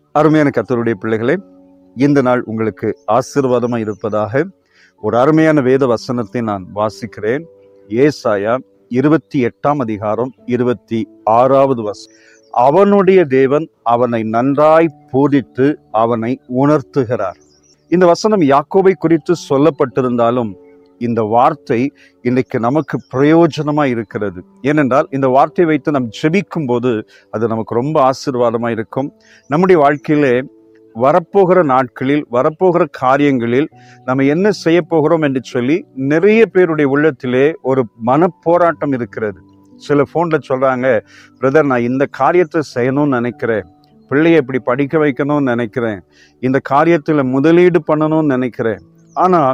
அருமையான கத்தருடைய பிள்ளைகளே இந்த நாள் உங்களுக்கு ஆசீர்வாதமாக இருப்பதாக ஒரு அருமையான வேத வசனத்தை நான் வாசிக்கிறேன் ஏசாயா இருபத்தி எட்டாம் அதிகாரம் இருபத்தி ஆறாவது வசனம் அவனுடைய தேவன் அவனை நன்றாய் போதித்து அவனை உணர்த்துகிறார் இந்த வசனம் யாக்கோபை குறித்து சொல்லப்பட்டிருந்தாலும் இந்த வார்த்தை இன்னைக்கு நமக்கு பிரயோஜனமா இருக்கிறது ஏனென்றால் இந்த வார்த்தையை வைத்து நாம் ஜெபிக்கும் போது அது நமக்கு ரொம்ப ஆசீர்வாதமா இருக்கும் நம்முடைய வாழ்க்கையிலே வரப்போகிற நாட்களில் வரப்போகிற காரியங்களில் நம்ம என்ன செய்ய போகிறோம் என்று சொல்லி நிறைய பேருடைய உள்ளத்திலே ஒரு மனப்போராட்டம் இருக்கிறது சில ஃபோன்ல சொல்றாங்க பிரதர் நான் இந்த காரியத்தை செய்யணும்னு நினைக்கிறேன் பிள்ளையை இப்படி படிக்க வைக்கணும்னு நினைக்கிறேன் இந்த காரியத்தில் முதலீடு பண்ணணும்னு நினைக்கிறேன் ஆனால்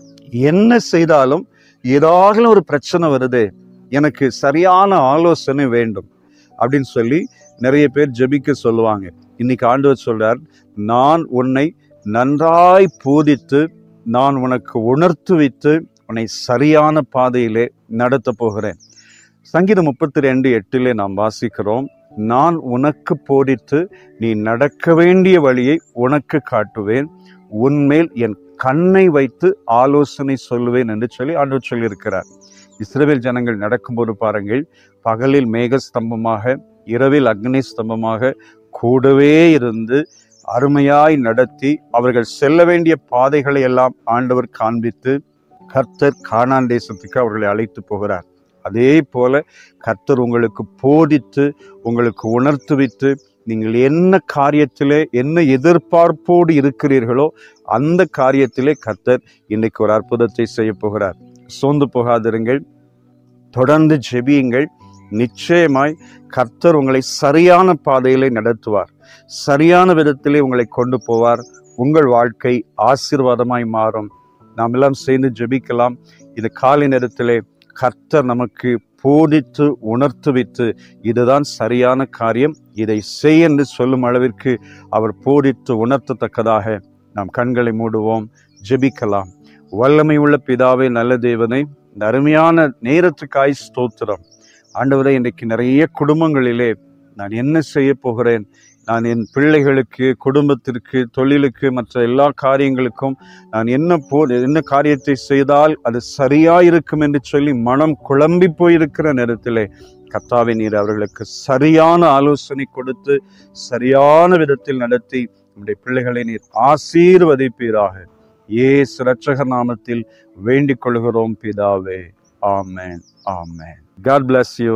என்ன செய்தாலும் ஏதாவது ஒரு பிரச்சனை வருது எனக்கு சரியான ஆலோசனை வேண்டும் அப்படின்னு சொல்லி நிறைய பேர் ஜெபிக்க சொல்லுவாங்க இன்னைக்கு ஆண்டவர் சொல்றார் நான் உன்னை நன்றாய் போதித்து நான் உனக்கு உணர்த்து வைத்து உன்னை சரியான பாதையிலே நடத்த போகிறேன் சங்கீதம் முப்பத்தி ரெண்டு எட்டிலே நாம் வாசிக்கிறோம் நான் உனக்கு போதித்து நீ நடக்க வேண்டிய வழியை உனக்கு காட்டுவேன் உன்மேல் என் கண்ணை வைத்து ஆலோசனை சொல்லுவேன் என்று சொல்லி ஆண்டவர் சொல்லியிருக்கிறார் இஸ்ரேல் ஜனங்கள் நடக்கும்போது பாருங்கள் பகலில் மேக ஸ்தம்பமாக இரவில் அக்னி ஸ்தம்பமாக கூடவே இருந்து அருமையாய் நடத்தி அவர்கள் செல்ல வேண்டிய பாதைகளை எல்லாம் ஆண்டவர் காண்பித்து கர்த்தர் கானான் தேசத்துக்கு அவர்களை அழைத்து போகிறார் அதே போல கர்த்தர் உங்களுக்கு போதித்து உங்களுக்கு உணர்த்துவித்து நீங்கள் என்ன காரியத்திலே என்ன எதிர்பார்ப்போடு இருக்கிறீர்களோ அந்த காரியத்திலே கர்த்தர் இன்னைக்கு ஒரு அற்புதத்தை செய்ய போகிறார் சோர்ந்து போகாதிருங்கள் தொடர்ந்து ஜெபியுங்கள் நிச்சயமாய் கர்த்தர் உங்களை சரியான பாதையிலே நடத்துவார் சரியான விதத்திலே உங்களை கொண்டு போவார் உங்கள் வாழ்க்கை ஆசீர்வாதமாய் மாறும் நாம் எல்லாம் சேர்ந்து ஜெபிக்கலாம் இது காலை நேரத்திலே கர்த்தர் நமக்கு போதித்து உணர்த்துவித்து இதுதான் சரியான காரியம் இதை செய் என்று சொல்லும் அளவிற்கு அவர் போதித்து உணர்த்தத்தக்கதாக நாம் கண்களை மூடுவோம் ஜெபிக்கலாம் வல்லமை உள்ள பிதாவே நல்ல தேவனை இந்த அருமையான நேரத்துக்காய் ஸ்தோத்திரம் ஆண்டவரை இன்றைக்கு நிறைய குடும்பங்களிலே நான் என்ன செய்ய போகிறேன் நான் என் பிள்ளைகளுக்கு குடும்பத்திற்கு தொழிலுக்கு மற்ற எல்லா காரியங்களுக்கும் நான் என்ன போ என்ன காரியத்தை செய்தால் அது சரியாயிருக்கும் என்று சொல்லி மனம் குழம்பி போயிருக்கிற நேரத்திலே கத்தாவை நீர் அவர்களுக்கு சரியான ஆலோசனை கொடுத்து சரியான விதத்தில் நடத்தி நம்முடைய பிள்ளைகளை நீர் ஆசீர்வதிப்பீராக ஏசு ரட்சகர் நாமத்தில் வேண்டிக் கொள்கிறோம் பிதாவே ஆமேன் ஆமேன் காட் bless யூ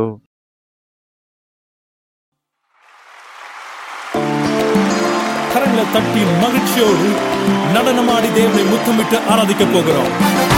கரங்களை தட்டி மகிழ்ச்சியோடு நடனமாடி தேவனை முத்தமிட்டு ஆராதிக்க போகிறோம்